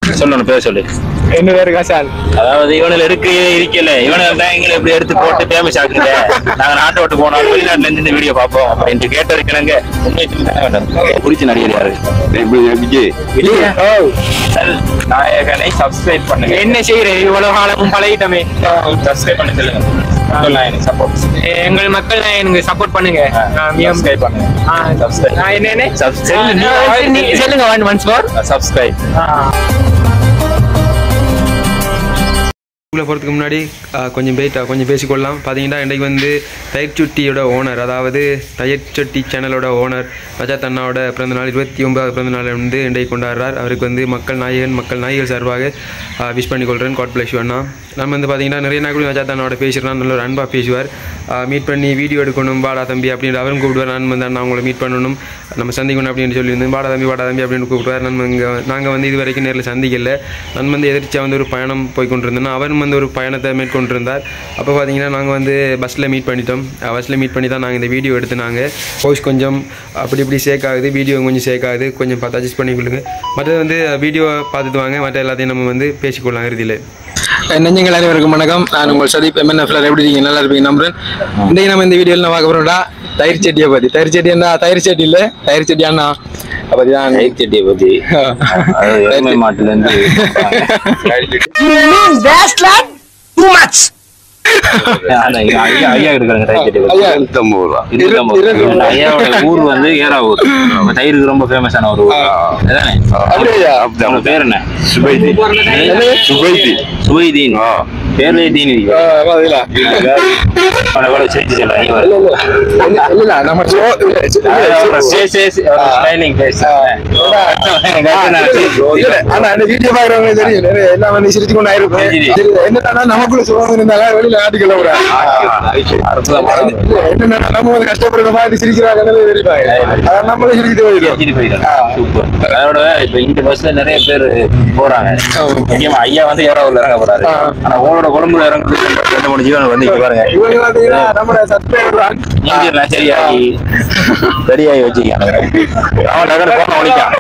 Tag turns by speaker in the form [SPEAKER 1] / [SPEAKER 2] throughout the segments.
[SPEAKER 1] சொல்லணும் பேர் சொல்லு
[SPEAKER 2] என்ன பேரு கசால்
[SPEAKER 1] அதாவது இவனுல இருக்கு இருக்கல இவனுக்கு தான் எங்களை இப்படி எடுத்து போட்டு ஃபேமஸ் ஆக்குங்க நாங்க நாட்டை விட்டு போனோம் வெளிநாட்டுல இருந்து இந்த வீடியோ பார்ப்போம் அப்படின்ட்டு கேட்டு இருக்கிறாங்க பிடிச்ச நடிகர் யாரு
[SPEAKER 3] விஜய்
[SPEAKER 1] நாயகனை சப்ஸ்கிரைப் பண்ணுங்க
[SPEAKER 2] என்ன செய்யற இவ்வளவு காலமும் பழகிட்டமே
[SPEAKER 1] சப்ஸ்கிரைப் பண்ண சொல்லுங்க மக்கள் நாயகனை சப்போர்ட்
[SPEAKER 2] எங்கள் மக்கள் எனக்கு சப்போர்ட் பண்ணுங்க நான் மிகவும்
[SPEAKER 1] சப்ஸ்கிரைப் பண்ணுங்க
[SPEAKER 2] ஆ,
[SPEAKER 1] Subscribe.
[SPEAKER 2] நான் என்ன என்ன
[SPEAKER 1] Subscribe.
[SPEAKER 2] ஆ, நீங்க சொல்லுங்க ஒன் ஒன்ஸ் ஃபோர்
[SPEAKER 1] சப்ஸ்கிரைப்
[SPEAKER 4] உள்ள போகிறதுக்கு முன்னாடி ஆ, கொஞ்சம் போயிட்டா கொஞ்சம் பேசிக்கொள்ளலாம் பார்த்தீங்கன்னா இன்றைக்கு வந்து தயிர் சுட்டியோட ஓனர் அதாவது தயிர் சுட்டி சேனலோட ஓனர் ரஜாத் அண்ணாவோட பிறந்த நாள் இருபத்தி ஒன்பதாவது பிறந்த நாள் வந்து இன்றைக்கு கொண்டாடுறார் அவருக்கு வந்து மக்கள் நாயகன் மக்கள் நாயகர் சார்பாக விஷ் பண்ணிக்கொள்கிறேன் காட் பிளஸ் அண்ணா நம்ம வந்து பார்த்தீங்கன்னா நிறைய நாட்கள் ரஜாத் அண்ணாவோட பேசுகிறேன் நல்ல ஒரு அன்பாக பேசுவார் மீட் பண்ணி வீடியோ எடுக்கணும் பாடா தம்பி அப்படின்னு அவரும் கூப்பிடுவார் நான் வந்து அண்ணா அவங்கள மீட் பண்ணணும் நம்ம சந்திக்கணும் அப்படின்னு சொல்லியிருந்தேன் பாடா தம்பி பாடா தம்பி அப்படின்னு கூப்பிடுவார் நம்ம இங்கே நாங்கள் வந்து இது வரைக்கும் நேரில் சந்திக்கல நான் வந்து எதிர்ச்சியாக வந்து ஒரு பயணம் போய் கொண்டிருந்தேன் அவரும் வந்து ஒரு பயணத்தை மேற்கொண்டிருந்தார் அப்போ பார்த்தீங்கன்னா நாங்கள் வந்து பஸ்ஸில் மீட் பண்ணிட்டோம் பஸ்ஸில் மீட் பண்ணி தான் நாங்கள் இந்த வீடியோ எடுத்து நாங்கள் வாய்ஸ் கொஞ்சம் அப்படி இப்படி சேக் ஆகுது வீடியோ கொஞ்சம் சேக் ஆகுது கொஞ்சம் பார்த்து அட்ஜஸ்ட் பண்ணிக்கொள்ளுங்க மற்றது வந்து வீடியோ பார்த்துட்டு வாங்க மற்ற எல்லாத்தையும் நம்ம வந்து பேசிக்கொள்ளலாம் இறுதியில்
[SPEAKER 5] நெஞ்சங்கள் அனைவருக்கும் வணக்கம் நான் உங்கள் சதீப் எம்என்எஃப்ல எப்படி இருக்கீங்க நல்லா இருப்பீங்க நம்புறேன் இன்றைக்கு நம்ம இந்த வீடியோவில் நான் பார்க்க போறோம்டா தயிர் செட்டியை பற்றி தயிர் செட்டி என்ன தயிர் செட்டி இல்லை தயிர் செட்டி அண்ணா பற்றி தான்
[SPEAKER 1] செட்டியை பத்தி அது எருமை மாட்டுல இருந்து ஆனா, இங்க ஐயா ஐயா இருக்காங்க தயிர் செட்டி பத்தி
[SPEAKER 5] ஐயா
[SPEAKER 3] இருபத்தொன்பது ரூபா
[SPEAKER 1] இருபத்தொன்பது.
[SPEAKER 5] இருபத்தொன்பது.
[SPEAKER 1] ஐயாவோட ஊர் வந்து ஏறாவூர் நம்ம தயிருக்கு ரொம்ப ஃபேமஸான ஒரு ஊர் அதானே
[SPEAKER 5] அப்படியா
[SPEAKER 1] உங்க பேர் என்ன
[SPEAKER 3] சுபைதி சுபைதி
[SPEAKER 1] சுவைதீன் பேர்லயே தீன் இருக்கு
[SPEAKER 5] ஆ, பாத்தீங்களா?
[SPEAKER 1] அவனை கூட சேர்த்து சொல்லலாம் ஐயா
[SPEAKER 5] இல்ல, இல்ல. இல்ல, இல்ல, நம்ம சோ- இல்ல, இல்ல,
[SPEAKER 1] சரி, சரி, சரி. ஒரு smiling face. எனக்கு அடுத்து நான்
[SPEAKER 5] இல்ல, இல்ல. ஆனா அந்த வீடியோ பாக்குறவங்களுக்கு தெரியும் நிறைய எல்லாம் வந்து சிரிச்சு கொண்டு ஆயிருக்கும்
[SPEAKER 1] சரி.
[SPEAKER 5] சரி, என்னன்னா நமக்குள்ள சுகம் இருந்தாலும் வெளியில ஆட்டிக்கல கூட
[SPEAKER 1] அற்புதமான ஒரு
[SPEAKER 5] என்னன்னா நம்ம வந்து கஷ்டப்படுற மாதிரி சிரிக்கிறாங்க தெரியுப்பாங்க அதான் நம்மளும் சிரிக்கிட்டு போயிடும்
[SPEAKER 1] பேசிட்டு போயிடுறேன். சூப்பர். அதோட இப்ப இந்த பஸ்ல நிறைய பேர் போறாங்க முக்கியமா ஐயா வந்து ஏறாவூர்ல இறங்க போறாரு
[SPEAKER 5] ஆ.
[SPEAKER 1] ஆனா உங்களோட குழம்புல இறங்க ரெண்டு மூணு ஜீவன் வந்து இங்க பாருங்க
[SPEAKER 5] இவங்க பாத்தீங்கன்னா நம்மளோட சப்ஸ்கிரைபர்
[SPEAKER 1] மூஞ்சியெல்லாம் சரியாகி சரியாகி வச்சுக்காங்க அவன் டக்குனு போன ஒழிக்கான்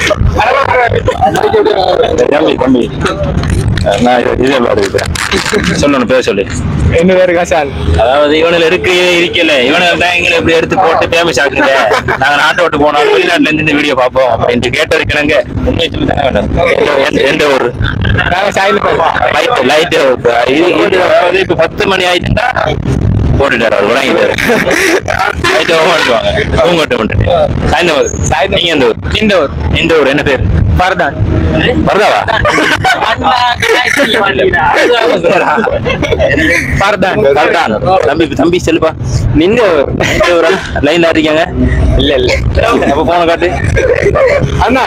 [SPEAKER 1] தம்பி தம்பி நான் இதே பாரு சொல்லணும் பேர் சொல்லு
[SPEAKER 2] என்ன பேரு கசால்
[SPEAKER 1] அதாவது இவனுல இருக்கு இருக்கல இவனுக்கு தான் எங்களை இப்படி எடுத்து போட்டு ஃபேமஸ் ஆக்குங்க நாங்க நாட்டை விட்டு போனோம் வெளிநாட்டுல இருந்து இந்த வீடியோ பார்ப்போம் அப்படின்ட்டு கேட்டு இருக்கிறாங்க உண்மையை சொல்லி தானே வேணும் எந்த- எந்த ஊர்
[SPEAKER 2] நாங்க சாயில்
[SPEAKER 1] லைட் லைட் இது இது அதாவது இப்ப பத்து மணி ஆயிட்டுன்னா போட்டுட்டாரு அவர் விளங்கிட்டாரு லைட் ஓட்டுவாங்க அவங்க வந்துட்டு சாயந்தரம் நீங்க எந்த ஊர்
[SPEAKER 2] இந்த ஊர்
[SPEAKER 1] இந்த ஊர் என்ன பேர்
[SPEAKER 2] பரதான்
[SPEAKER 1] வரதாவா
[SPEAKER 2] பரதான்
[SPEAKER 1] வரதான் தம்பி தம்பி செல்லுப்பா நின்ற இந்த ஊர் லைன்ல இருக்கீங்க இல்ல இல்ல அப்ப போன காட்டு
[SPEAKER 5] அண்ணா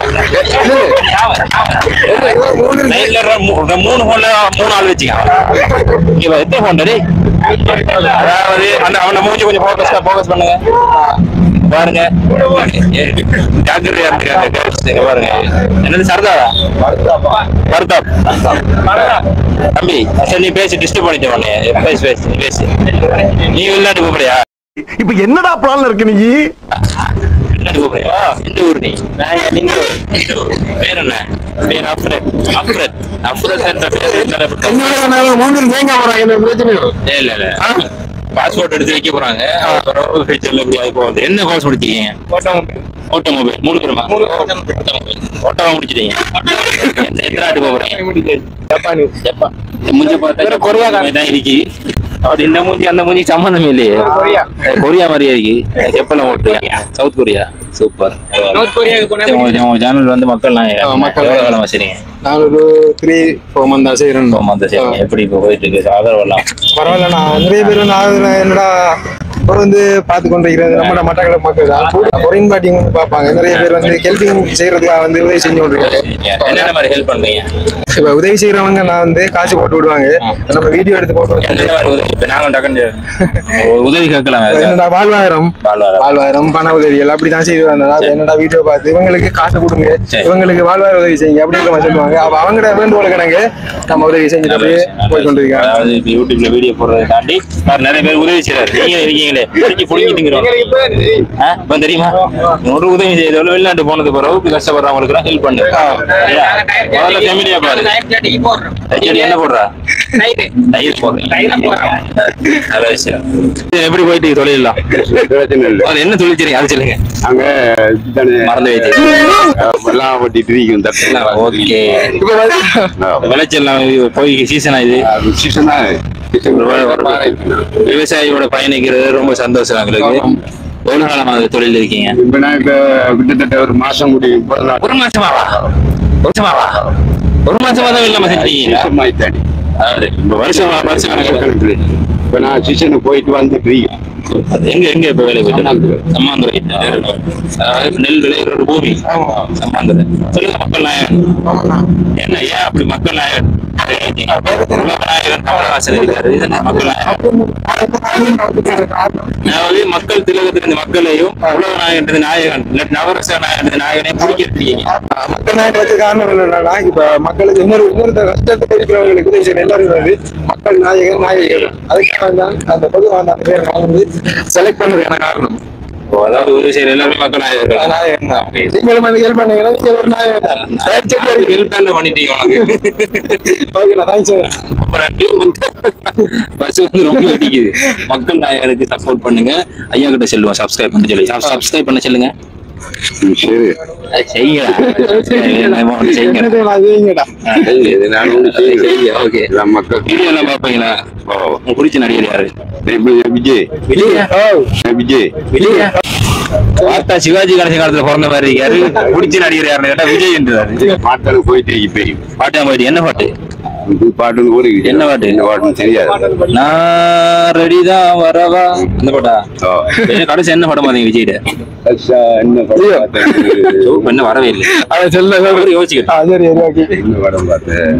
[SPEAKER 1] லைன்ல மூணு போன்ல மூணு ஆள் வச்சுக்க இவ எத்தனை போன் டேய் அதாவது அந்த அவன மூஞ்சி கொஞ்சம் ஃபோக்கஸ்டா ஃபோக்கஸ் பண்ணுங்க பாருங்க ஜாக்கிரதையா இருக்காங்க இங்க பாருங்க என்னது சரதாவா பர்தாப் தம்பி சரி நீ பேசி டிஸ்டர்ப் பண்ணிட்ட உடனே பேசி பேசி நீ பேசி நீ வெளிநாட்டு போறியா
[SPEAKER 3] இப்ப என்னடா பிளான்ல இருக்கு நீ
[SPEAKER 1] வெளிநாட்டு போறியா எந்த ஊர் நீ நான் நீங்க எந்த ஊர்? பேர் என்ன பேர் அஃப்ரத் அஃப்ரத் அஃப்ரத் என்ற பேர் என்ன
[SPEAKER 5] மூணு தேங்காய் போறாங்க இந்த பிரச்சனை
[SPEAKER 1] இல்ல இல்ல பாஸ்போர்ட் எடுத்து வைக்க போறாங்க அப்புறம் ஃபியூச்சர்ல எப்படி ஆகி போகுது என்ன கோர்ஸ் முடிச்சீங்க ஆட்டோமொபைல் மூணு பேருமா ஓட்டோவா முடிச்சிட்டீங்க எந்த எந்த நாட்டு போக போறீங்க
[SPEAKER 2] ஜப்பானு
[SPEAKER 1] ஜப்பான் இந்த மூஞ்சி பார்த்தா கொரியா தான் இருக்கு அப்படி இந்த மூஞ்சி அந்த மூஞ்சி சம்மந்தம் இல்லையே
[SPEAKER 2] கொரியா.
[SPEAKER 1] கொரியா மாதிரியே இருக்கு ஜப்பான் ஓட்டுறீங்க சவுத் கொரியா சூப்பர்
[SPEAKER 2] நார்த் கொரியாவுக்கு போனா
[SPEAKER 1] உங்க சேனல் வந்து மக்கள்
[SPEAKER 5] ஆ, மக்கள்
[SPEAKER 1] மக்கள் எவ்வளவு காலம் வச்சுறீங்க
[SPEAKER 5] நான் ஒரு த்ரீ ஃபோர் மந்த் தான் செய்யறேன்
[SPEAKER 1] அந்த சரி எப்படி இப்போ போயிட்டு இருக்கு ஆதரவு எல்லாம்
[SPEAKER 5] பரவாயில்ல நான் நிறைய பேர் வந்து ஆகுதுல என்னடா இப்போ வந்து பார்த்து கொண்டிருக்கிறது நம்ம மட்டக்களப்பு மக்கள் தான் பொறின் பாட்டிங் வந்து பார்ப்பாங்க நிறைய பேர் வந்து ஹெல்பிங் செய்யறதுக்காக வந்து உதவி செஞ்சு கொண்டிருக்காங்க
[SPEAKER 1] என்னென்ன மாதிரி ஹெல்ப் பண்றீங்க
[SPEAKER 5] இப்போ உதவி செய்யறவங்க நான் வந்து காசு போட்டு விடுவாங்க நம்ம வீடியோ எடுத்து போட்டு
[SPEAKER 1] எந்த மாதிரி உதவி இப்ப நாங்க டக்குன்னு ஒரு உதவி கேட்கலாம்
[SPEAKER 5] என்னடா வாழ்வாயிரம்
[SPEAKER 1] வாழ்வாதாரம்.
[SPEAKER 5] வாழ்வாயிரம் பண உதவிகள் அப்படிதான் செய்து வந்தேன் அது என்னடா வீடியோ பார்த்து இவங்களுக்கு காசு கொடுங்க
[SPEAKER 1] சரி.
[SPEAKER 5] இவங்களுக்கு வாழ்வார உதவி செய்யுங்க அப்படின்ற மாதிரி சொல்லுவாங்க அப்ப அவங்கட வேண்டுகோள் கணக்கு நம்ம உதவி செஞ்சுட்டு அப்படியே போய் கொண்டிருக்காங்க
[SPEAKER 1] அதாவது இப்ப யூடியூப்ல வீடியோ போடுறதை தாண்டி வேற நிறைய பேர் உதவி செய்யறாரு நீங்க இருக்கீங்களே இல்ல படிச்சு புடிங்கிட்டுங்கிறோம் ஆ, இப்ப தெரியுமா ஒரு உதவி செய்த வெளிநாட்டு போனது பிறகு கஷ்டப்படுறவங்களுக்கு ஹெல்ப் பண்ணு சரியா? முதல்ல ஃபேமிலியா பாரு தச்சடி என்ன போடுறா தயிர் போடுறேன் நல்ல விஷயம் இது எப்படி போயிட்டு தொழிலாம்
[SPEAKER 3] பிரச்சனை இல்லை
[SPEAKER 1] அது என்ன தொழில் தெரியும் அது சொல்லுங்க
[SPEAKER 3] அங்க இதுதானே
[SPEAKER 1] மறந்து வைத்து
[SPEAKER 3] எல்லாம் வட்டிட்டு இருக்கும் தட்டு
[SPEAKER 1] ஓகே விளைச்சல் போய் சீசனா இது
[SPEAKER 3] சீசன் தான்
[SPEAKER 1] விவசாயியோட பயணிக்கிறது ரொம்ப சந்தோஷம் எங்களுக்கு ஒரு காலமாக தொழில் இருக்கீங்க
[SPEAKER 3] இப்ப நான் இப்ப கிட்டத்தட்ட ஒரு மாசம் முடியும் இப்ப
[SPEAKER 1] ஒரு மாசமாவா ஒரு மாசமாவா ஒரு மாசமா தான் இல்லாம செஞ்சீங்க
[SPEAKER 3] மாய்த்தாடி
[SPEAKER 1] அதாவது இப்ப வருஷம் வருஷம் கணக்குல.
[SPEAKER 3] இப்ப நான் சீசனுக்கு போயிட்டு வந்துட்டு இருக்கேன்
[SPEAKER 1] அது எங்க எங்க இப்ப வேலை போயிட்டு சம்மாந்துறை அதாவது நெல் விளையிற ஒரு பூமி சம்மாந்துறை சொல்லுங்க மக்கள் நாயகன் என்ன ஏன் அப்படி மக்கள் நாயகன் உலக நாயகன் கமலஹாசன் இருக்காரு இது என்ன மக்கள் நாயகன் அதாவது மக்கள் திலகத்திலிருந்து மக்களையும் உலக நாயகன் நாயகன் இல்லாட்டி நவரச நாயகன் நாயகனையும் பிடிக்கிறீங்க
[SPEAKER 5] மக்கள் நாயகம் வச்ச காரணம் என்னன்னா இப்ப மக்களுக்கு இன்னொரு இன்னொரு கஷ்டத்தை இருக்கிறவங்களுக்கு உதவி செய்யற எல்லாரும் வந்து மக்கள் நாயகர் நாயகர் அதுக்காக தான் அந்த பொதுவாக அந்த பேர் நான் வந்து செலக்ட் பண்ணதுக்கான காரணம்
[SPEAKER 1] ஓ, அதாவது ஒரு சைடு எல்லாமே மக்கள் நாயகர்கள்
[SPEAKER 5] நாயகன் தான் நீங்களும் வந்து ஹெல்ப் பண்ணீங்கன்னா நீங்க ஒரு நாயகன் தான் சரி, சரி, சரி.
[SPEAKER 1] ஹெல்ப் பண்ணிட்டீங்க உனக்கு
[SPEAKER 5] ஓகே நான் தேங்க்ஸ்
[SPEAKER 1] பஸ் வந்து ரொம்ப அடிக்குது மக்கள் நாயகருக்கு சப்போர்ட் பண்ணுங்க ஐயா கிட்ட செல்லுவோம் சப்ஸ்கிரைப் பண்ண சொல்லி சப்ஸ்கிரைப் பண்ண சொல்லுங்க
[SPEAKER 3] சரி
[SPEAKER 1] செய்யுங்க செய்யுங்க
[SPEAKER 5] அதுங்கடா
[SPEAKER 3] இது நான் ஒண்ணு செய்யறேன்.
[SPEAKER 1] ஓகே
[SPEAKER 3] எல்லாம் மக்கள்
[SPEAKER 1] வீடியோ எல்லாம் பாப்பீங்களா உங்களுக்கு பிடிச்ச நடிகர் யாரு
[SPEAKER 3] இப்ப விஜய்
[SPEAKER 1] விஜய்
[SPEAKER 3] விஜய்
[SPEAKER 1] விஜய் பார்த்தா சிவாஜி கணேசன் காலத்துல பிறந்த மாதிரி இருக்காரு பிடிச்ச நடிகர் யாருன்னு கேட்டா விஜய் என்றாரு
[SPEAKER 3] பாட்டாளு போயிட்டு இப்ப
[SPEAKER 1] பாட்டு போயிட்டு என்ன பாட்டு
[SPEAKER 3] இது பாட்டு ஒரு
[SPEAKER 1] என்ன பாட்டு?
[SPEAKER 3] என்ன பாட்டுன்னு தெரியாது
[SPEAKER 1] நான் ரெடிதான் வரவா அந்த பாட்டா
[SPEAKER 3] ஓ.
[SPEAKER 1] என்ன கடைசி என்ன படம் பாத்தீங்க விஜய்ட
[SPEAKER 3] அச்சா, என்ன படம் பார்த்தேன்?
[SPEAKER 1] இப்ப என்ன வரவே இல்லை
[SPEAKER 5] அதை சொல்ல
[SPEAKER 1] அவரு யோசிக்கிறேன்
[SPEAKER 5] ஆ, சரி சரி ஓகே
[SPEAKER 3] என்ன படம் பார்த்தேன்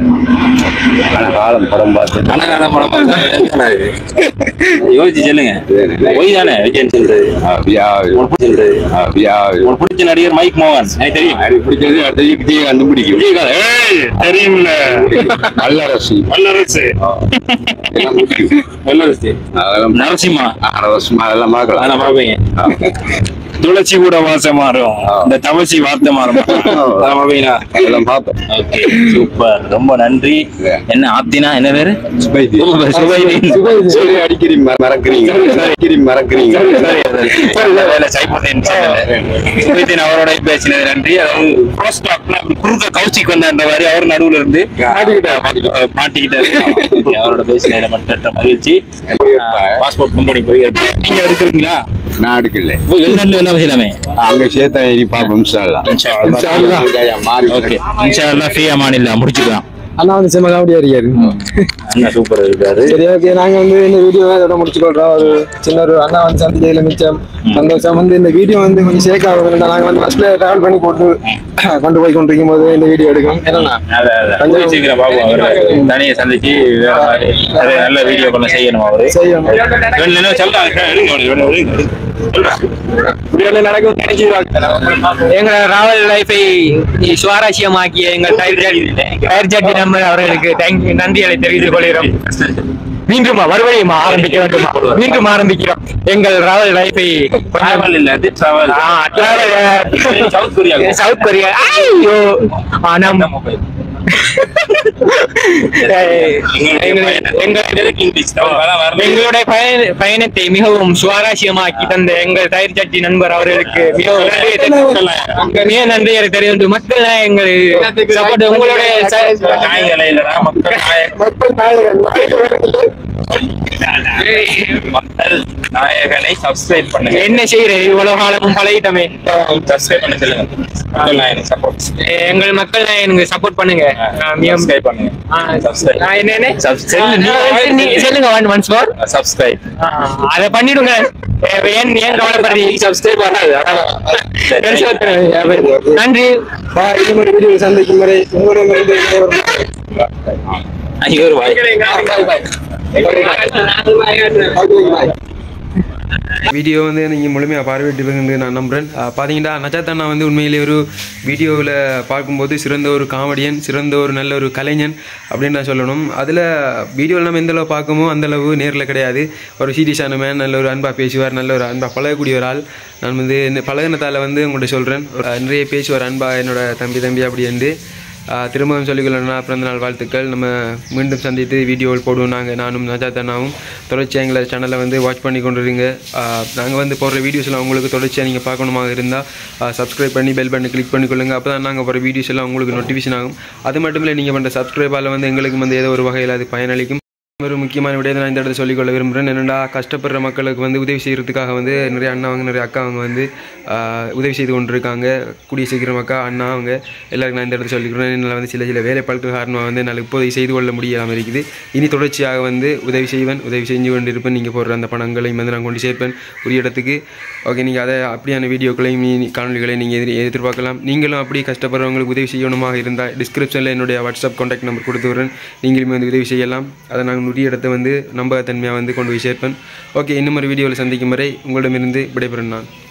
[SPEAKER 3] காலம் படம் பார்த்தேன்
[SPEAKER 1] கனகால படம் பார்த்தா என்ன இது? யோசிச்சு சொல்லுங்க பொய் தானே விஜயன் சொல்றது
[SPEAKER 3] அப்படியா
[SPEAKER 1] உங்களுக்கு பிடிச்ச சொல்றது
[SPEAKER 3] அப்படியா
[SPEAKER 1] உங்களுக்கு பிடிச்ச நடிகர் மைக் மோகன் எனக்கு தெரியும்
[SPEAKER 3] எனக்கு பிடிச்சது அடுத்த விஜய் கண்டுபிடிக்கும்
[SPEAKER 1] விஜயகாந்த் ஏய், தெரியும்ல
[SPEAKER 3] வல்லரசு
[SPEAKER 1] வல்லரசு
[SPEAKER 3] எல்லாம் பிடிக்கும்
[SPEAKER 1] வல்லரசு
[SPEAKER 3] அதெல்லாம்
[SPEAKER 1] நரசிம்மா
[SPEAKER 3] அரவசமா அதெல்லாம் பார்க்கலாம்
[SPEAKER 1] அதான் பாப்பீங்க துளசி கூட வாசம் மாறும் இந்த தவசி வார்த்தை மாறும் அதான் பாப்பீங்களா
[SPEAKER 3] அதெல்லாம் பார்ப்பேன்
[SPEAKER 1] ஓகே சூப்பர் ரொம்ப நன்றி என்ன ஆப்தினா என்ன பேரு
[SPEAKER 3] சுபைதி
[SPEAKER 1] சுபைதீன்.
[SPEAKER 3] சரி அடிக்கடி ம- மறக்கறீங்க அடிக்கடி மறக்கறீங்க
[SPEAKER 1] சரி, சரி. இல்ல, இல்ல, சைபுதீன் சொல்லல. சுபைதீன் அவரோட பேசினது நன்றி அதாவது cross talk னா குறுக்க கௌசிக் வந்தான்ற மாதிரி அவர் நடுவுல இருந்து மாட்டிக்கிட்டாரு மாட்டிக்கிட்டாரு அவரோட பேசினதுல மட்டும் மகிழ்ச்சி பாஸ்போர்ட் கம்பெனி போய் நீங்க இருக்கிறீங்களா
[SPEAKER 3] நான் எடுக்கல
[SPEAKER 1] போய் வெளிநாட்டுல என்ன செய்யலாமே
[SPEAKER 3] அங்க சேர்த்தா இனி பார்ப்போம் இன்ஷா
[SPEAKER 1] இன்ஷா அல்லாஹ்.
[SPEAKER 3] மாறி
[SPEAKER 1] ஓகே இன்ஷா அல்லாஹ் ஃப்ரீ அமானில்லா முடிச்சுக்கலாம்
[SPEAKER 5] அண்ணா வந்து செம்ம காமெடியா இருக்காரு
[SPEAKER 1] அண்ணா சூப்பர் இருக்காரு
[SPEAKER 5] சரி ஓகே நாங்க வந்து இந்த வீடியோ இதோட முடிச்சுக்கொள்றோம் ஒரு சின்ன ஒரு அண்ணா வந்து சந்திச்சதுல மிச்சம் சந்தோஷம் வந்து இந்த வீடியோ வந்து கொஞ்சம் ஷேக் ஆகுது நாங்க வந்து பஸ்ல டிராவல் பண்ணி போட்டு கொண்டு போய் கொண்டிருக்கும் போது இந்த வீடியோ எடுக்கும் என்னன்னா
[SPEAKER 1] அத, அத. கூடிய சீக்கிரம் பாப்போம் அவரு தனியை சந்திச்சு வேற மாதிரி நிறைய நல்ல வீடியோ பண்ண செய்யணும் அவரு
[SPEAKER 5] செய்யணும்.
[SPEAKER 1] வேணும், வேணும், சொல்றாங்க. எடுங்க, எடுங்க, எடுங்க, எடுங்க. சொல்றாங்க.
[SPEAKER 5] நடக்கும்
[SPEAKER 2] எங்களோட ராவல் லைஃபை சுவாரஸ்யமாக்கிய எங்கள் டயர் ஜாடி டயர் ஜாடி நம்பர் அவர்களுக்கு தேங்க்யூ நன்றிகளை தெரிவித்துக் கொள்கிறோம் மீண்டும் மறுபடியும் ஆரம்பிக்க வேண்டுமா மீண்டும் ஆரம்பிக்கிறோம் எங்கள் ராவல் லைஃபை
[SPEAKER 1] Travel இல்ல, அது travel. South Korea
[SPEAKER 2] South Korea ஐயோ ஆனம் எங்களுடைய பயண- பயணத்தை மிகவும் சுவாரஸ்யமாக்கி தந்த எங்கள் டயர் ஜாடி நண்பர் அவர்களுக்கு மிகவும் நன்றியை தெரிவித்துக் மிக நன்றியை தெரிவித்து மக்கள் எங்கள் சப்போர்ட் உங்களுடைய ச-
[SPEAKER 3] மக்கள் நாயகன்
[SPEAKER 1] மக்கள் நாயகனை சப்ஸ்கிரைப் பண்ணுங்க
[SPEAKER 2] என்ன செய்யறது இவ்வளவு காலமும் பழகிட்டமே
[SPEAKER 1] சப்ஸ்கிரைப் பண்ண சொல்லுங்க மக்கள் நாயகன் சப்போர்ட்
[SPEAKER 2] எங்கள் மக்கள் எனக்கு சப்போர்ட் பண்ணுங்க நான் மிகவும்
[SPEAKER 1] சப்ஸ்கிரைப் பண்ணுங்க
[SPEAKER 2] ஆ,
[SPEAKER 1] Subscribe.
[SPEAKER 2] நான் என்னன்னு
[SPEAKER 1] Subscribe.
[SPEAKER 2] நீங்க சொல்லுங்க ஒன் ஒன்ஸ் மோர்
[SPEAKER 1] சப்ஸ்கிரைப்
[SPEAKER 2] அதை பண்ணிடுங்க ஏ, ஏன் ஏன் கவலைப்படுறீங்க
[SPEAKER 1] சப்ஸ்கிரைப் பண்ணாது
[SPEAKER 2] பெருசா தெரியாது. நன்றி
[SPEAKER 5] இன்னும் ஒரு வீடியோ சந்திக்கும் வரை உங்களிடமிருந்து விடைபெறும்.
[SPEAKER 1] ஐயோ ஒரு வாய்
[SPEAKER 5] Okay, bye.
[SPEAKER 4] வீடியோ வந்து நீங்கள் முழுமையாக பார்வையிட்டு நான் நம்புகிறேன் அஹ் பார்த்தீங்கன்னா நஜாத் அண்ணா வந்து உண்மையிலே ஒரு வீடியோவில் பார்க்கும்போது சிறந்த ஒரு காமெடியன் சிறந்த ஒரு நல்ல ஒரு கலைஞன் அப்படின்னு நான் சொல்லணும் அதில் வீடியோவில் நம்ம எந்த அளவு பார்க்கமோ அந்த அளவு நேரில் கிடையாது ஒரு சீரியஸான மேன் நல்ல ஒரு அன்பாக பேசுவார் நல்ல ஒரு அன்பாக பழகக்கூடிய ஒரு ஆள் நான் வந்து இந்த பழகினத்தால் வந்து உங்கள்கிட்ட சொல்கிறேன் நிறைய பேசுவார் அன்பாக என்னோட தம்பி தம்பி அப்படி என்று ஆஹ் திரும்பவும் சொல்லிக்கொள்ளணும்னா பிறந்தநாள் வாழ்த்துக்கள் நம்ம மீண்டும் சந்தித்து வீடியோவில் போடுவோம் நாங்கள் நானும் நஜாத் அண்ணாவும் தொடர்ச்சியாக எங்களை சேனலை வந்து வாட்ச் பண்ணி கொண்டிருங்க நாங்கள் வந்து போடுற வீடியோஸ் எல்லாம் உங்களுக்கு தொடர்ச்சியாக நீங்கள் பார்க்கணுமாக இருந்தால் சப்ஸ்கிரைப் பண்ணி பெல் பட்டனை கிளிக் பண்ணிக்கொள்ளுங்க அப்போ தான் நாங்கள் போகிற வீடியோஸ் எல்லாம் உங்களுக்கு நோட்டிஃபிகேஷன் ஆகும் அது மட்டும் இல்லை நீங்கள் பண்ணுற சப்ஸ்கிரைபால் வந்து எங்களுக்கு வந்து ஏதோ ஒரு வகையில் அது பயனளிக்கும் ஒரு முக்கியமான விடயத்தை நான் இந்த இடத்துல சொல்லிக்கொள்ள விரும்புகிறேன் என்னென்னா கஷ்டப்படுற மக்களுக்கு வந்து உதவி செய்கிறதுக்காக வந்து நிறைய அண்ணா அவங்க நிறைய அக்கா அவங்க வந்து ஆஹ், உதவி செய்து கொண்டிருக்காங்க கூடிய சீக்கிரம் அக்கா அண்ணா அவங்க எல்லாருக்கும் நான் இந்த இடத்துல சொல்லிக்கிறேன் என்னால் வந்து சில சில வேலைப்பாட்கள் காரணமாக வந்து என்னால் இப்போதை செய்து கொள்ள முடியாமல் இருக்குது இனி தொடர்ச்சியாக வந்து உதவி செய்வேன் உதவி செஞ்சு கொண்டு இருப்பேன் நீங்கள் போடுற அந்த பணங்களையும் வந்து நான் கொண்டு சேர்ப்பேன் உரிய இடத்துக்கு ஓகே நீங்கள் அதை அப்படியான வீடியோக்களையும் நீ- காணொலிகளையும் நீங்கள் எதிர் எதிர்பார்க்கலாம் நீங்களும் அப்படி கஷ்டப்படுறவங்களுக்கு உதவி செய்யணுமாக இருந்தால் டிஸ்கிரிப்ஷனில் என்னுடைய வாட்ஸ்அப் கான்டாக்ட் நம்பர் கொடுத்து விடுறேன் நீங்களுமே வந்து உதவி செய்யலாம் அதை நாங்கள் உரிய இடத்தை வந்து நம்பகத்தன்மையாக வந்து கொண்டு போய் சேர்ப்பேன் ஓகே இன்னும் ஒரு வீடியோவில் சந்திக்கும் வரை உங்களிடமிருந்து விடைபெறும் நான்